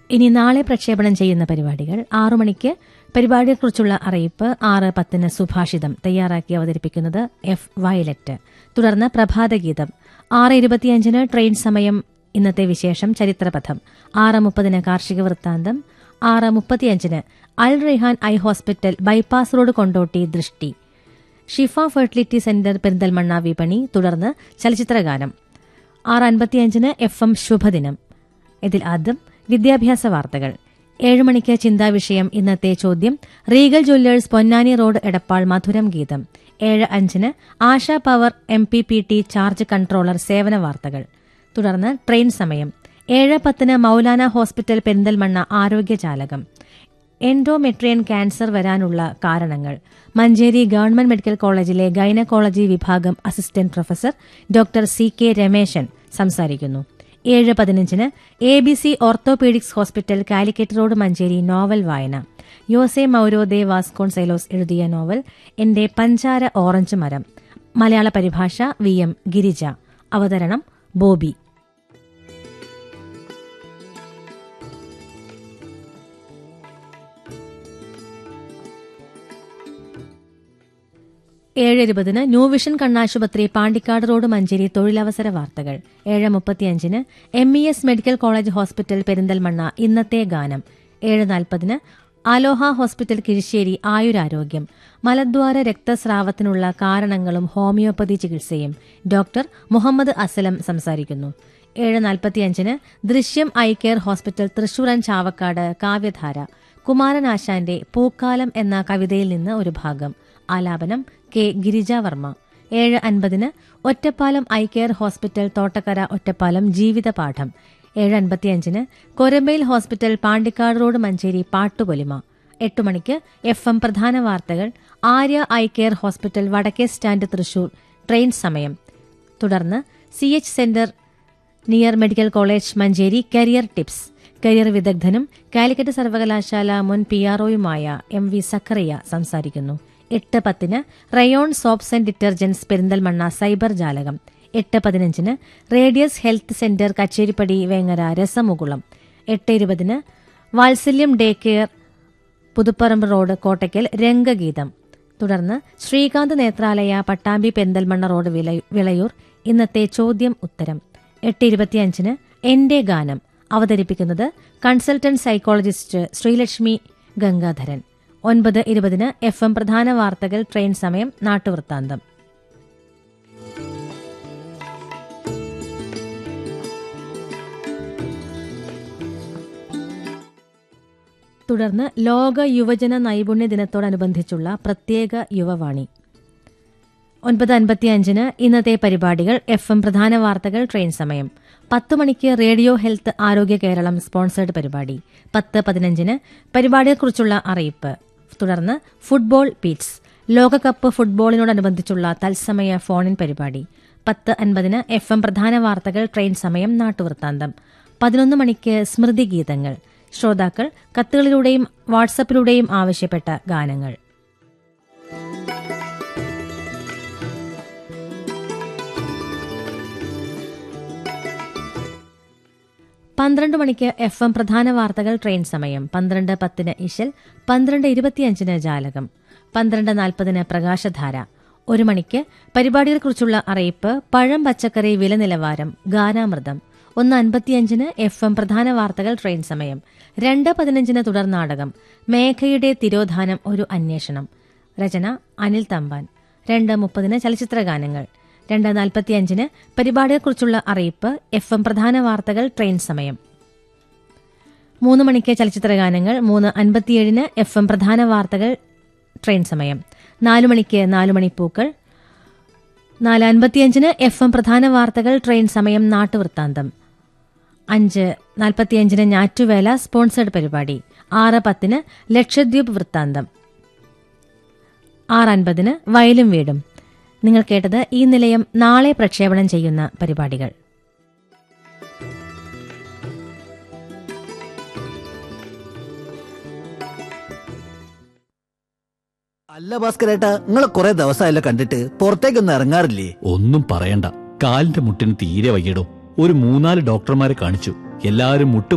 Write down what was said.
ഇനി നാളെ പ്രക്ഷേപണം ചെയ്യുന്ന പരിപാടികൾ ആറു മണിക്ക് പരിപാടിയെക്കുറിച്ചുള്ള അറിയിപ്പ് ആറ് പത്തിന് സുഭാഷിതം തയ്യാറാക്കി അവതരിപ്പിക്കുന്നത് എഫ് വയലറ്റ് തുടർന്ന് പ്രഭാതഗീതം ആറ് ഇരുപത്തിയഞ്ചിന് ട്രെയിൻ സമയം ഇന്നത്തെ വിശേഷം ചരിത്രപഥം ആറ് മുപ്പതിന് കാർഷിക വൃത്താന്തം ആറ് മുപ്പത്തിയഞ്ചിന് Al Rehan eye hospital bypass road Kondotty ദൃഷ്ടി ഷിഫ ഫെർട്ടിലിറ്റി സെന്റർ പെരിന്തൽമണ്ണ വിപണി തുടർന്ന് ചലച്ചിത്രഗാനം ആറ് അൻപത്തിയഞ്ചിന് എഫ് എം ശുഭദിനം ഇതിൽ ആദ്യം വിദ്യാഭ്യാസ വാർത്തകൾ ഏഴ് മണിക്ക് ചിന്താവിഷയം ഇന്നത്തെ ചോദ്യം Regal jewellers Ponnani road Edappal മധുരം ഗീതം ഏഴ് അഞ്ചിന് Asha power M P P T charge controller സേവന വാർത്തകൾ തുടർന്ന് ട്രെയിൻ സമയം ഏഴ് പത്തിന് മൌലാന ഹോസ്പിറ്റൽ പെരിന്തൽമണ്ണ ആരോഗ്യജാലകം എൻഡോമെട്രിയൻ ക്യാൻസർ വരാനുള്ള കാരണങ്ങൾ മഞ്ചേരി ഗവൺമെന്റ് മെഡിക്കൽ കോളേജിലെ ഗൈനക്കോളജി വിഭാഗം assistant professor doctor C K Rameshan സംസാരിക്കുന്നു ഏഴ് പതിനഞ്ചിന് A B C orthopaedics hospital Calicut road Manjeri novel വായന യോസെ മൌരോദേ വാസ്കോൺസെലോസ് എഴുതിയ നോവൽ എന്റെ പഞ്ചാര ഓറഞ്ച് മരം മലയാള പരിഭാഷ വി എം ഗിരിജ അവതരണം ബോബി ഏഴ് ഇരുപതിന് ന്യൂ വിഷൻ കണ്ണാശുപത്രി പാണ്ടിക്കാട് റോഡ് മഞ്ചേരി തൊഴിലവസര വാർത്തകൾ ഏഴ് മുപ്പത്തിയഞ്ചിന് M E S medical college hospital Perinthalmanna ഇന്നത്തെ ഗാനം ഏഴ് നാൽപ്പതിന് അലോഹ ഹോസ്പിറ്റൽ കിഴിശ്ശേരി ആയുരാരോഗ്യം മലദ്വാര രക്തസ്രാവത്തിനുള്ള കാരണങ്ങളും ഹോമിയോപ്പതി ചികിത്സയും ഡോക്ടർ മുഹമ്മദ് അസലം സംസാരിക്കുന്നു ഏഴ് നാൽപ്പത്തിയഞ്ചിന് Drishyam eye care hospital Thrissur and Chavakkad കാവ്യധാര കുമാരനാശാന്റെ പൂക്കാലം എന്ന കവിതയിൽ നിന്ന് ഒരു ഭാഗം ആലാപനം കെ ഗിരിജാവർമ്മ ഏഴ് അൻപതിന് Ottapalam eye care hospital Thottakkara Ottapalam ജീവിതപാഠം ഏഴ് അൻപത്തിയഞ്ചിന് കൊരമ്പയിൽ ഹോസ്പിറ്റൽ പാണ്ടിക്കാട് റോഡ് മഞ്ചേരി പാട്ടുപൊലിമ എട്ട് മണിക്ക് എഫ് എം പ്രധാന വാർത്തകൾ Arya eye care hospital Vadakke stand Thrissur train സമയം തുടർന്ന് C H centre near medical college Manjeri career tips career വിദഗ്ധനും കാലിക്കറ്റ് സർവകലാശാല മുൻ പി ആർഒയുമായ എം വി സക്കറിയ സംസാരിക്കുന്നു എട്ട് പത്തിന് rayon soaps and detergents Perinthalmanna cyber ജാലകം എട്ട് പതിനഞ്ചിന് radius health centre Kacheripadi Vengara രസമുകുളം എട്ട് ഇരുപതിന് Vatsalyam day care Puthuparamba road Kottakkal രംഗഗീതം തുടർന്ന് ശ്രീകാന്ത് നേത്രാലയ പട്ടാമ്പി പെരിന്തൽമണ്ണ റോഡ് വിള- വിളയൂർ ഇന്നത്തെ ചോദ്യം ഉത്തരം എട്ട് ഇരുപത്തിയഞ്ചിന് എന്റെ ഗാനം അവതരിപ്പിക്കുന്നത് കൺസൾട്ടന്റ് സൈക്കോളജിസ്റ്റ് ശ്രീലക്ഷ്മി ഗംഗാധരൻ ഒൻപത് ഇരുപതിന് എഫ് എം പ്രധാന വാർത്തകൾ ട്രെയിൻ സമയം നാട്ടുവൃത്താന്തം തുടർന്ന് ലോക യുവജന നൈപുണ്യ ദിനത്തോടനുബന്ധിച്ചുള്ള പ്രത്യേക യുവവാണി ഒൻപത് അൻപത്തിയഞ്ചിന് ഇന്നത്തെ പരിപാടികൾ എഫ് എം പ്രധാന വാർത്തകൾ ട്രെയിൻ സമയം പത്ത് മണിക്ക് റേഡിയോ ഹെൽത്ത് ആരോഗ്യ കേരളം സ്പോൺസേഡ് പരിപാടി പത്ത് പതിനഞ്ചിന് പരിപാടിയെക്കുറിച്ചുള്ള അറിയിപ്പ് തുടർന്ന് ഫുട്ബോൾ പീറ്റ്സ് ലോകകപ്പ് ഫുട്ബോളിനോടനുബന്ധിച്ചുള്ള തത്സമയ ഫോണിൻ പരിപാടി പത്ത് അൻപതിന് എഫ് എം പ്രധാന വാർത്തകൾ ട്രെയിൻ സമയം നാട്ടുവൃത്താന്തം പതിനൊന്ന് മണിക്ക് സ്മൃതി ഗീതങ്ങൾ ശ്രോതാക്കൾ കത്തുകളിലൂടെയും വാട്സപ്പിലൂടെയും ആവശ്യപ്പെട്ട ഗാനങ്ങൾ പന്ത്രണ്ട് മണിക്ക് എഫ് എം പ്രധാന വാർത്തകൾ ട്രെയിൻ സമയം പന്ത്രണ്ട് പത്തിന് ഇശൽ പന്ത്രണ്ട് ഇരുപത്തിയഞ്ചിന് ജാലകം പന്ത്രണ്ട് നാൽപ്പതിന് പ്രകാശധാര ഒരു മണിക്ക് പരിപാടികളെക്കുറിച്ചുള്ള അറിയിപ്പ് പഴം പച്ചക്കറി വില നിലവാരം ഗാനാമൃതം ഒന്ന് അൻപത്തിയഞ്ചിന് എഫ് എം പ്രധാന വാർത്തകൾ ട്രെയിൻ സമയം രണ്ട് പതിനഞ്ചിന് തുടർ നാടകം മേഘയുടെ തിരോധാനം ഒരു അന്വേഷണം രചന അനിൽ തമ്പാൻ രണ്ട് മുപ്പതിന് ചലച്ചിത്രഗാനങ്ങൾ രണ്ട് നാൽപ്പത്തിയഞ്ചിന് പരിപാടിയെക്കുറിച്ചുള്ള അറിയിപ്പ് എഫ് എം പ്രധാന വാർത്തകൾ ട്രെയിൻ സമയം മൂന്ന് മണിക്ക് ചലച്ചിത്രഗാനങ്ങൾ മൂന്ന് അൻപത്തിയേഴിന് എഫ് എം പ്രധാന വാർത്തകൾ ട്രെയിൻ സമയം നാലു മണിക്ക് നാലു മണിപ്പൂക്കൾ നാല് അൻപത്തിയഞ്ചിന് എഫ് എം പ്രധാന വാർത്തകൾ ട്രെയിൻ സമയം നാട്ടുവൃത്താന്തം അഞ്ച് നാൽപ്പത്തിയഞ്ചിന് ഞാറ്റുവേല സ്പോൺസേഡ് പരിപാടി ആറ് പത്തിന് ലക്ഷദ്വീപ് വൃത്താന്തം ആറ് അൻപതിന് വയലും വീടും നിങ്ങൾ കേട്ടത് ഈ നിലയം നാളെ പ്രക്ഷേപണം ചെയ്യുന്ന പരിപാടികൾ അല്ല ഭാസ്കരേട്ടാ നിങ്ങളെ കുറെ ദിവസമായല്ലോ കണ്ടിട്ട് പുറത്തേക്കൊന്നും ഇറങ്ങാറില്ലേ ഒന്നും പറയണ്ട കാലിന്റെ മുട്ടിന് തീരെ വയ്യടോ ഒരു മൂന്നാല് ഡോക്ടർമാരെ കാണിച്ചു എല്ലാവരും മുട്ട്